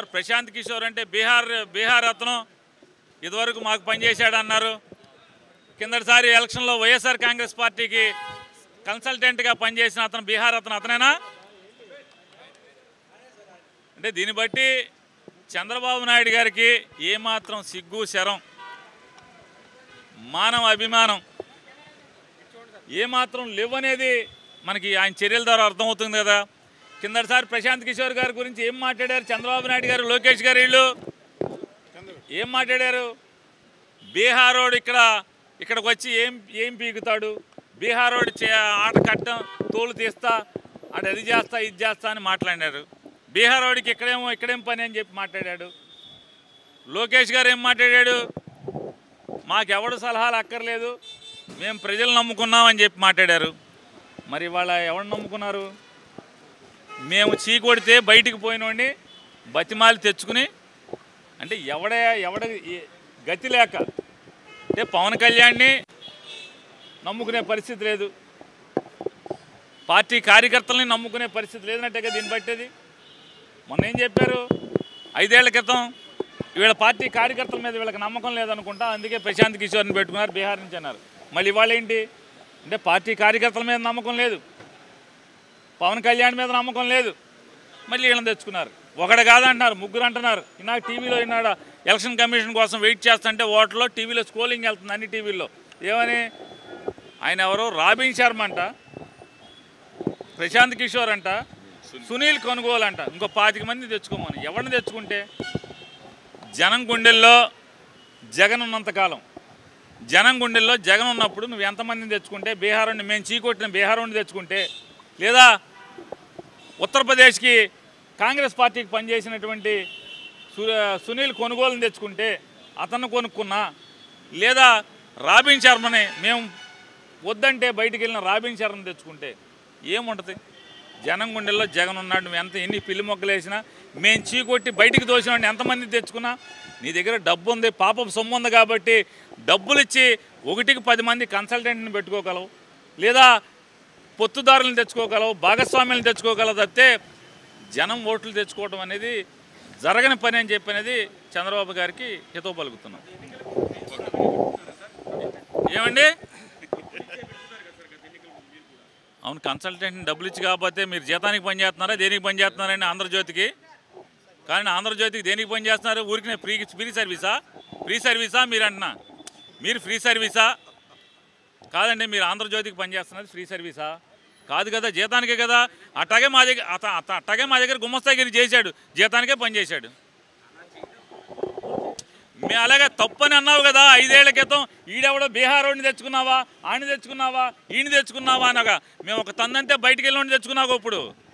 sir Prashanth Kishore అంటే బీహార్ బీహార్ అతను ఇదివరకు మాకు పనిచేశాడు అన్నారు కిందటిసారి ఎలక్షన్లో వైఎస్ఆర్ కాంగ్రెస్ పార్టీకి కన్సల్టెంట్గా పనిచేసిన అతను బీహార్ అతను అతనేనా అంటే దీన్ని బట్టి చంద్రబాబు నాయుడు గారికి ఏమాత్రం సిగ్గు శరం మానవ అభిమానం ఏమాత్రం లేవనేది మనకి ఆయన చర్యల ద్వారా అర్థమవుతుంది కదా కిందటిసారి ప్రశాంత్ కిషోర్ గారి గురించి ఏం మాట్లాడారు చంద్రబాబు నాయుడు గారు లోకేష్ గారు వీళ్ళు ఏం మాట్లాడారు బీహారోడు ఇక్కడ ఇక్కడికి వచ్చి ఏం ఏం పీకుతాడు బీహారోడు చే ఆట కట్టం తోలు తీస్తా ఆడు అది చేస్తా ఇది చేస్తా అని మాట్లాడారు బీహారోడికి ఇక్కడేమో ఇక్కడేం పని అని చెప్పి మాట్లాడాడు లోకేష్ గారు ఏం మాట్లాడాడు మాకెవడు సలహాలు అక్కర్లేదు మేము ప్రజలు నమ్ముకున్నామని చెప్పి మాట్లాడారు మరి వాళ్ళ ఎవరు నమ్ముకున్నారు మేము చీకొడితే బయటికి పోయినోడిని బతిమాలి తెచ్చుకుని అంటే ఎవడ ఎవడ ఏ- గతి లేక అంటే పవన్ కళ్యాణ్ని నమ్ముకునే పరిస్థితి లేదు పార్టీ కార్యకర్తల్ని నమ్ముకునే పరిస్థితి లేదన్నట్టుగా దీన్ని బట్టేది మొన్న ఏం చెప్పారు ఐదేళ్ల క్రితం వీళ్ళ పార్టీ కార్యకర్తల మీద వీళ్ళకి నమ్మకం లేదనుకుంటా అందుకే ప్రశాంత్ కిషోర్ని పెట్టుకున్నారు బీహార్ నుంచి అన్నారు మళ్ళీ ఇవాళ ఏంటి అంటే పార్టీ కార్యకర్తల మీద నమ్మకం లేదు పవన్ కళ్యాణ్ మీద నమ్మకం లేదు మళ్ళీ వీళ్ళని తెచ్చుకున్నారు ఒకడు కాదంటున్నారు ముగ్గురు అంటున్నారు ఇన్నాక టీవీలో ఈనాడు ఎలక్షన్ కమిషన్ కోసం వెయిట్ చేస్తుంటే ఓట్లో టీవీలో స్కోలింగ్ వెళ్తుంది అన్ని టీవీల్లో ఏమని ఆయన ఎవరో రాబిన్ శర్మ అంట ప్రశాంత్ కిషోర్ అంట సునీల్ కొనుగోలు అంట ఇంకో పాతిక మంది తెచ్చుకోమని ఎవరిని తెచ్చుకుంటే జనం గుండెల్లో జగన్ ఉన్నంతకాలం జనం గుండెల్లో జగన్ ఉన్నప్పుడు నువ్వు ఎంతమందిని తెచ్చుకుంటే బీహార్ నుండి మేము చీకొట్టిన బీహార్ నుండి తెచ్చుకుంటే లేదా ఉత్తరప్రదేశ్కి కాంగ్రెస్ పార్టీకి పనిచేసినటువంటి సు సునీల్ కొనుగోలుని తెచ్చుకుంటే అతను కొనుక్కున్నా లేదా రాబిన్ శర్మని మేము వద్దంటే బయటికి వెళ్ళిన రాబిన్ శర్మని తెచ్చుకుంటే ఏముంటుంది జనం గుండెల్లో జగన్ ఉన్నాడు నువ్వు ఎంత ఎన్ని పిల్లి మొక్కలు వేసినా మేము చీకొట్టి బయటికి దోసినాడిని ఎంతమంది తెచ్చుకున్నా నీ దగ్గర డబ్బు ఉంది పాపం సొమ్ము ఉంది కాబట్టి డబ్బులు ఇచ్చి ఒకటికి పది మంది కన్సల్టెంట్ని పెట్టుకోగలవు లేదా పొత్తుదారులను తెచ్చుకోగలవు భాగస్వామ్యాలను తెచ్చుకోగలవు తప్పితే జనం ఓట్లు తెచ్చుకోవడం అనేది జరగని పని అని చెప్పి అనేది చంద్రబాబు గారికి హితవు పలుకుతున్నాం ఏమండి అవును కన్సల్టెంట్ని డబ్బులు ఇచ్చి కాకపోతే మీరు జీతానికి పని చేస్తున్నారా దేనికి పని చేస్తున్నారండి ఆంధ్రజ్యోతికి కానీ ఆంధ్రజ్యోతికి దేనికి పని చేస్తున్నారు ఊరికి ఫ్రీ ఫ్రీ సర్వీసా ఫ్రీ సర్వీసా మీరు అంటున్నా మీరు ఫ్రీ సర్వీసా కాదండి మీరు ఆంధ్రజ్యోతికి పనిచేస్తున్నది ఫ్రీ సర్వీసా కాదు కదా జీతానికే కదా అట్టాగే మా దగ్గర అత అత- అట్టాగే మా దగ్గర గుమస్తాగిరి చేశాడు జీతానికే పనిచేశాడు మేము అలాగే తప్పని అన్నావు కదా ఐదేళ్ల క్రితం ఈడెవడో బీహార్ వాడిని తెచ్చుకున్నావా ఆయన తెచ్చుకున్నావా ఈయన తెచ్చుకున్నావా అనగా మేము ఒక తందంతే బయటికి వెళ్ళి తెచ్చుకున్నావు ఇప్పుడు